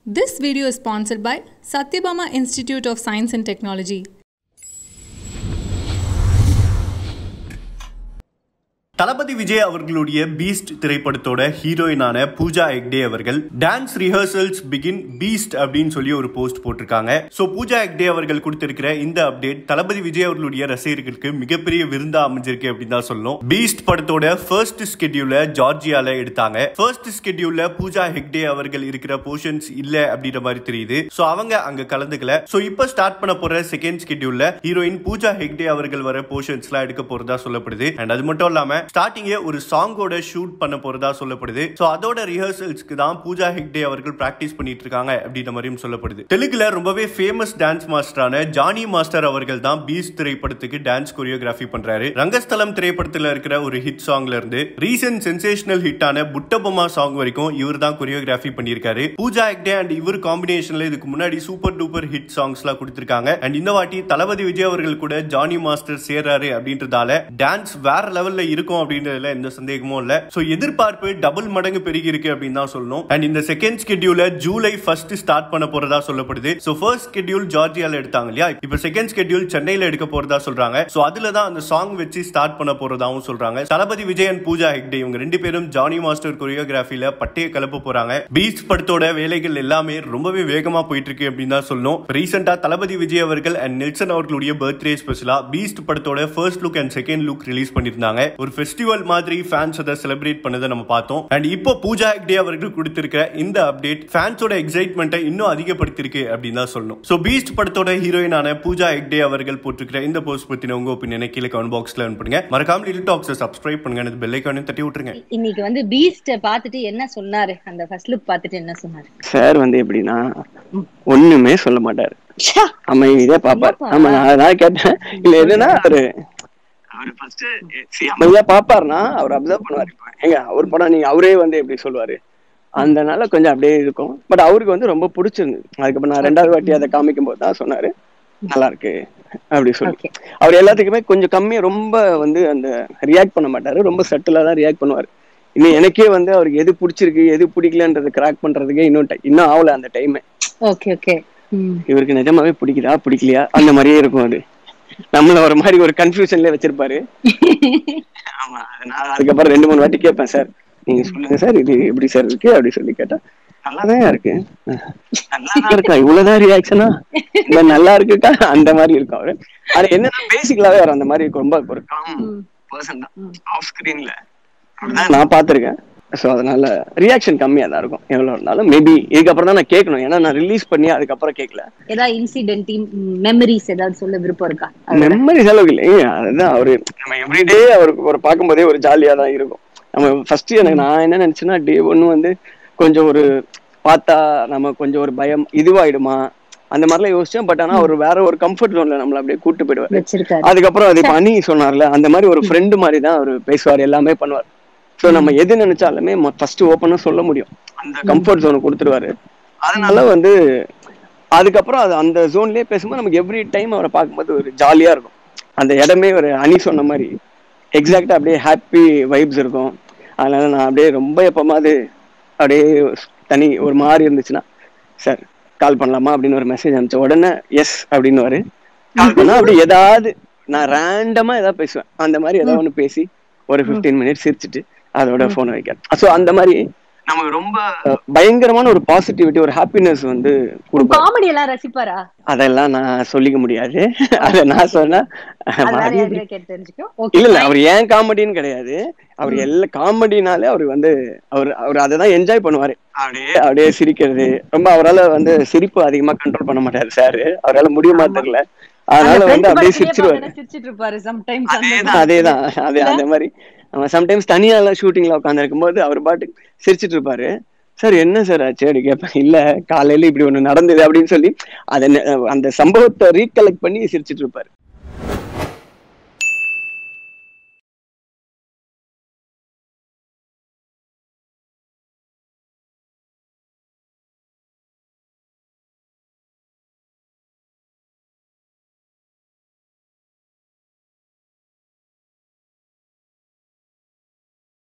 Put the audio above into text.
This video is sponsored by Satyabama Institute of Science and Technology. தளபதி விஜய் அவர்களுடைய Beast திரைப்படத்தோட ஹீரோயினான பூஜா ஹெக்டே அவர்கள் dance rehearsals begin Beast அப்படின்னு சொல்லி ஒரு போஸ்ட் போட்டிருக்காங்க சோ பூஜா ஹெக்டே அவர்கள் கொடுத்திருக்கிற இந்த அப்டேட் தளபதி விஜய் அவர்களுடைய ரசிகர்களுக்கு மிகப்பெரிய விருந்தா அமைஞ்சிருக்கு அப்படின்னு தான் சொல்லணும் பீஸ்ட் படத்தோட ஃபர்ஸ்ட் ஸ்கெடியூல ஜார்ஜியால எடுத்தாங்க ஃபர்ஸ்ட் ஸ்கெடியூல்ல பூஜா ஹெக்டே அவர்கள் இருக்கிற போர்ஷன்ஸ் இல்ல அப்படின்ற மாதிரி தெரியுது சோ அவங்க அங்க கலந்துக்கல சோ இப்ப ஸ்டார்ட் பண்ண போற செகண்ட் ஸ்கெடியூல்ல ஹீரோயின் பூஜா ஹெக்டே அவர்கள் வர போர்ஷன்ஸ் எல்லாம் எடுக்க போறதா சொல்லப்படுது அண்ட் அது மட்டும் இல்லாம ஸ்டார்டிங்கே ஒரு சாங்கோட ஷூட் பண்ண போறதா சொல்லப்படுது சோ அதோட ரிஹர்சல்ஸ்க்கு தான் பூஜா ஹெக்டே அவர்கள் பிராக்டிஸ் பண்ணிட்டு இருக்காங்க அப்படின்ற மாதிரியும் சொல்லப்படுது தெலுங்குல ரொம்பவே ஃபேமஸ் டான்ஸ் மாஸ்டரான ஜானி மாஸ்டர் அவர்கள் தான் பீஸ் திரைப்படத்துக்கு டான்ஸ் கொரியோகிராஃபி பண்றாரு ரங்கஸ்தலம் திரைப்படத்துல இருக்கிற ஒரு ஹிட் சாங்ல இருந்து ரீசன்ட் சென்சேஷனல் ஹிட்டான புட்டபொம்மா சாங் வரைக்கும் இவர் தான் கொரியோகிராஃபி பண்ணியிருக்காரு பூஜா ஹெக்டே அண்ட் இவர் காம்பினேஷன்ல இதுக்கு முன்னாடி சூப்பர் டூப்பர் ஹிட் சாங்ஸ் எல்லாம் கொடுத்திருக்காங்க அண்ட் இந்த வாட்டி தளபதி விஜய் அவர்கள் கூட ஜானி மாஸ்டர் சேர்றாரு அப்படின்றதால டான்ஸ் வேற லெவல்ல இருக்கும் அப்படின்றதுல எந்த சந்தேகமும் இல்ல சோ எதிர்பார்ப்பு டபுள் மடங்கு பெருகி இருக்கு அப்படின்னு தான் சொல்லணும் அண்ட் இந்த செகண்ட் ஸ்கெடியூல ஜூலை ஃபர்ஸ்ட் ஸ்டார்ட் பண்ண போறதா சொல்லப்படுது சோ ஃபர்ஸ்ட் ஸ்கெடியூல் ஜார்ஜியால எடுத்தாங்க இல்லையா இப்ப செகண்ட் ஸ்கெடியூல் சென்னையில எடுக்க போறதா சொல்றாங்க சோ அதுல தான் அந்த சாங் வச்சு ஸ்டார்ட் பண்ண போறதாவும் சொல்றாங்க தளபதி விஜய் அண்ட் பூஜா ஹெக்டே இவங்க ரெண்டு பேரும் ஜானி மாஸ்டர் கொரியோகிராஃபில பட்டைய கலப்ப போறாங்க பீச் படத்தோட வேலைகள் எல்லாமே ரொம்பவே வேகமா போயிட்டு இருக்கு அப்படின்னு தான் சொல்லணும் ரீசெண்டா தளபதி விஜய் அவர்கள் அண்ட் நெல்சன் அவர்களுடைய பர்த்டே ஸ்பெஷலா பீஸ்ட் படத்தோட first look and second look release பண்ணிருந்தாங்க ஒரு ஃபெஸ்டிவல் மாதிரி ஃபேன்ஸ் அதை செலிப்ரேட் பண்ணதை நம்ம பார்த்தோம் அண்ட் இப்போ பூஜா ஹெக்டே அவர்கள் கொடுத்திருக்கிற இந்த அப்டேட் ஃபேன்ஸோட எக்ஸைட்மெண்ட்டை இன்னும் அதிகப்படுத்திருக்கு அப்படின்னு தான் சொல்லணும் ஸோ பீஸ்ட் படத்தோட ஹீரோயினான பூஜா ஹெக்டே அவர்கள் போட்டிருக்கிற இந்த போஸ்ட் பத்தின உங்க ஒப்பீனியனை கீழே கமெண்ட் பாக்ஸ்ல பண்ணுங்க மறக்காம லிட்டில் டாக்ஸை சப்ஸ்கிரைப் பண்ணுங்க அந்த பெல் ஐக்கானையும் தட்டி விட்டுருங்க இன்னைக்கு வந்து பீஸ்ட பாத்துட்டு என்ன சொன்னாரு அந்த ஃபர்ஸ்ட் லுக் பாத்துட்டு என்ன சொன்னாரு சார் வந்து எப்படின்னா ஒண்ணுமே சொல்ல மாட்டாரு ச்சா, அமைதியா பாப்பாரு என்னப்பா? ஆமா நான் நான் கேட்டேன் இல்ல எதுனா அவரு அவரு ஃபர்ஸ்ட் அமைதியா பாப்பாருன்னா அவர் அப்சர்வ் பண்ணுவாரு இப்ப ஏங்க அவர் படம் நீங்க அவரே வந்து எப்படி சொல்லுவாரு அந்தனால கொஞ்சம் அப்படியே இருக்கும் பட் அவருக்கு வந்து ரொம்ப பிடிச்சிருந்தது அதுக்கப்புறம் நான் ரெண்டாவது வாட்டி அதை காமிக்கும் போது தான் சொன்னாரு நல்லா இருக்கு அப்படி சொல்லி Okay. அவர் எல்லாத்துக்குமே கொஞ்சம் கம்மியா ரொம்ப வந்து அந்த ரியாக்ட் பண்ண மாட்டாரு ரொம்ப சட்டிலா தான் ரியாக்ட் பண்ணுவாரு இன்னும் எனக்கே வந்து அவருக்கு எது பிடிச்சிருக்கு எது பிடிக்கலன்றது கிராக் பண்றதுக்கே இன்னும் ti- இன்னும் ஆகல அந்த டைம் ஓகே ஓகே ம். இவருக்கு நிஜமாவே பிடிக்குதா பிடிக்கலையா அந்த மாதிரியே இருக்கும் அது நம்மள ஒரு மாதிரி ஒரு கன்ஃபியூஷன்ல வச்சிருப்பாரு ஆமா நான் அதுக்கப்புறம் ரெண்டு மூணு வாட்டி கேட்பேன் சார் நீங்க சொல்லுங்க சார் இது எப்படி சார் இருக்கு அப்படி சொல்லி கேட்டா நல்லாதான் இருக்கு நல்லா இருக்கா இவ்வளவுதான் ரியாக்ஷனா இல்ல நல்லா இருக்குக்கா அந்த மாதிரி இருக்கும் அவரு அது என்னன்னா பேசிக்கலாவே அவர் அந்த மாதிரி ரொம்ப ஒரு காம் பர்சன் தான் ஆஃப் ஸ்கிரீன்ல நான் பாத்திருக்கேன் சோ அதனால ரியாக்ஷன் கம்மியா தான் இருக்கும் எவ்வளவு இருந்தாலும் மேபி இதுக்கப்புறம் தான் நான் கேட்கணும் ஏன்னா நான் ரிலீஸ் பண்ணி அதுக்கப்புறம் கேட்கல ஏதாவது இன்சிடென்ட் மெமரிஸ் ஏதாவது சொல்ல விருப்பம் இருக்கா மெமரி செலவுக்கு இல்லைங்க அதுதான் அவரு நம்ம எவ்ரிடே அவருக்கு ஒரு பார்க்கும்போதே ஒரு ஜாலியா தான் இருக்கும் நம்ம ஃபர்ஸ்ட் எனக்கு நான் என்ன நினைச்சேன்னா டே ஒன்னு வந்து கொஞ்சம் ஒரு பார்த்தா நம்ம கொஞ்சம் ஒரு பயம் இதுவாயிடுமா அந்த மாதிரிலாம் யோசிச்சேன் பட் ஆனா அவர் வேற ஒரு கம்ஃபர்ட் ஜோன்ல நம்மள அப்படியே கூட்டு போயிடுவாரு வச்சிருக்காரு அதுக்கப்புறம் அது இப்ப அனி சொன்னார்ல அந்த மாதிரி ஒரு ஃப்ரெண்டு மாதிரி தான் அவர் பேசுவார் எல்லாமே பண்ணுவார் சோ நம்ம எது நினைச்சாலுமே ஃபர்ஸ்ட் ஓப்பனா சொல்ல முடியும் அந்த கம்ஃபர்ட் ஜோன் கொடுத்துருவாரு அதனால வந்து அதுக்கப்புறம் அது அந்த ஜோன்லயே பேசும்போது நமக்கு எவ்ரி டைம் அவரை பார்க்கும்போது ஒரு ஜாலியா இருக்கும் அந்த இடமே ஒரு அனி சொன்ன மாதிரி எக்ஸாக்டா அப்படியே ஹாப்பி வைப்ஸ் இருக்கும் அதனால நான் அப்படியே ரொம்ப எப்பமாவது அப்படியே தனி ஒரு மாதிரி இருந்துச்சுன்னா சார் கால் பண்ணலாமா அப்படின்னு ஒரு மெசேஜ் அனுப்பிச்ச உடனே எஸ் அப்படின்னு கால் பண்ணா அப்படி ஏதாவது நான் ரேண்டமா ஏதாவது பேசுவேன் அந்த மாதிரி ஏதாவது ஒண்ணு பேசி ஒரு 15 மினிட்ஸ் சிரிச்சிட்டு அதோட போன் வைக்கிறேன் சோ அந்த மாதிரி நமக்கு ரொம்ப அஹ், பயங்கரமான ஒரு பாசிட்டிவிட்டி ஒரு ஹாப்பினஸ் வந்து கொடுக்கும் காமெடி எல்லாம் ரசிப்பாரா அதெல்லாம் நான் சொல்லிக்க முடியாது அத நான் சொன்னா அஹ், அது வேற மாறி யாருக்கிட்ட கேட்டு தெரிஞ்சுக்கோ இல்ல இல்ல ஓகே அவர் ஏன் காமெடின்னு கிடையாது அவர் எல்லா காமெடினாலே அவர் வந்து அவர் அவர் அதை தான் என்ஜாய் பண்ணுவாரு அப்படியே அப்படியே சிரிக்கிறது ரொம்ப அவரால வந்து சிரிப்பு அதிகமா கண்ட்ரோல் பண்ண மாட்டாரு சார் அவரால முடியுமா தெரியல அதனால வந்து அப்படியே சிரிச்சிருவாரு சிரிச்சிட்டு இருப்பாரு சம்டைம்ஸ் அதேதான் அதேதான் அதே அந்த மாதிரி நம்ம சம்டைம்ஸ் தனியா எல்லாம் ஷூட்டிங்ல உட்காந்து இருக்கும்போது அவர் பாட்டுக்கு சிரிச்சிட்டு இருப்பாரு சார் என்ன சார் ஆச்சு அப்படி கேட்பேன் இல்ல காலையில இப்படி ஒண்ணு நடந்தது அப்படின்னு சொல்லி அதை நெ- அந்த சம்பவத்தை ரீகலெக்ட் பண்ணி சிரிச்சிட்டு இருப்பாரு